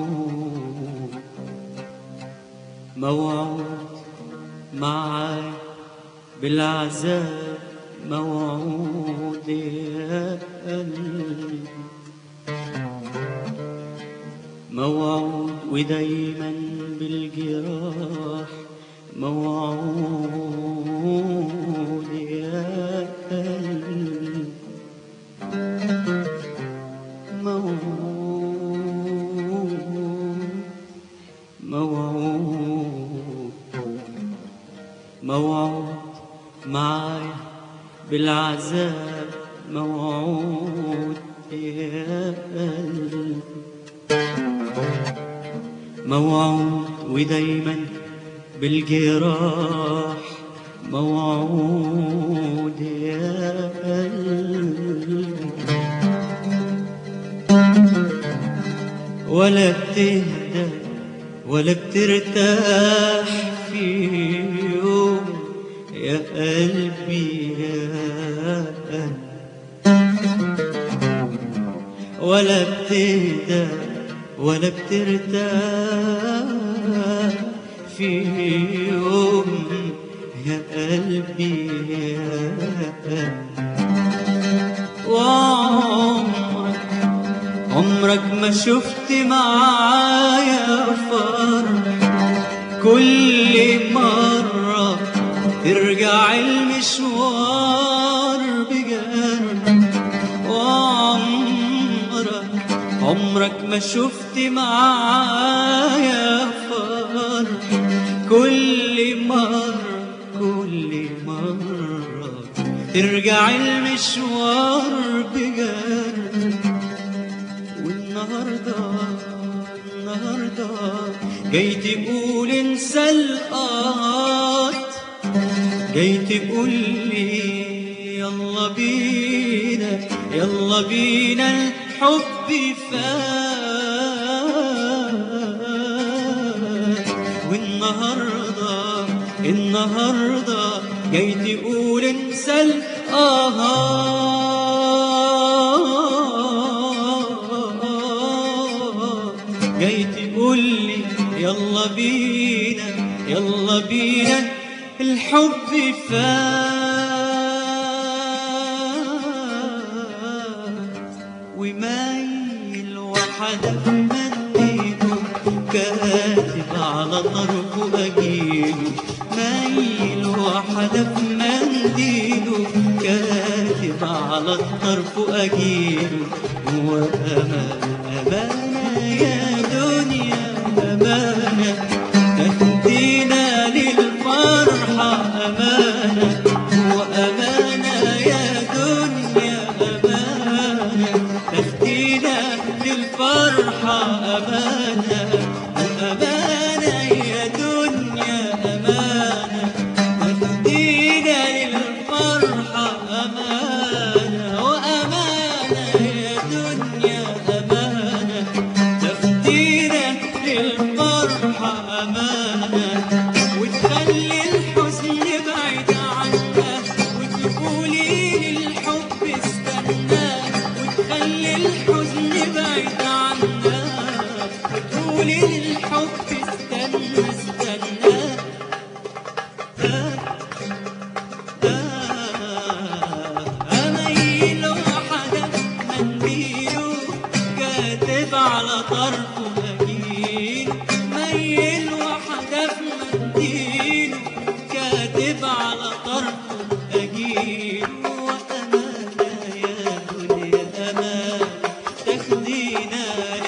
موعود موعود معاي بالعذاب موعود يا قلبي موعود ودايما بالجراح موعود يا قلبي موعود موعود موعود معايا بالعذاب موعود يا قلبي موعود ودايما بالجراح موعود يا قلبي ولا بتهدى ولا بترتاح في يوم يا قلبي يا قلبي ولا بتهدى ولا بترتاح في يوم يا قلبي يا قلبي وعمرك عمرك ما شفت معايا فرح كل مرة ترجع المشوار بجد وعمرك عمرك ما شفت معايا فرح كل مرة كل مرة ترجع المشوار بجد والنهاردة النهاردة جاي تقول انسى القط جاي تقول لي يلا بينا يلا بينا الحب فات والنهاردة النهاردة جاي تقول انسى القهار جاي تقول لي يلا بينا يلا بينا الحب فات ومايل وحدة في منديله كاتب على طرفه أجيله مايل وحدة في منديله كاتب على الطرف أجيله وأمانة أمانة يا دنيا أمانة تهدينا للفرحة أمانة وأمانة يا دنيا أمانة تهدينا للفرحة أمانة وأمانة يا دنيا أمانة تهدينا للفرحة أمانة وأمانة يا دنيا أمانة تفدينا للفرحة أمانة وتخلي الحزن بعيد عنا وتقولي للحب استنى وتخلي الحزن بعيد عنا وتقولي للحب استنى استنى أميل وحدة منديله كاتب على طرفه أجيل ميل وحدة في منديله كاتب على طرفه أجيل وأمانة يا دنيا أمان تاخدينا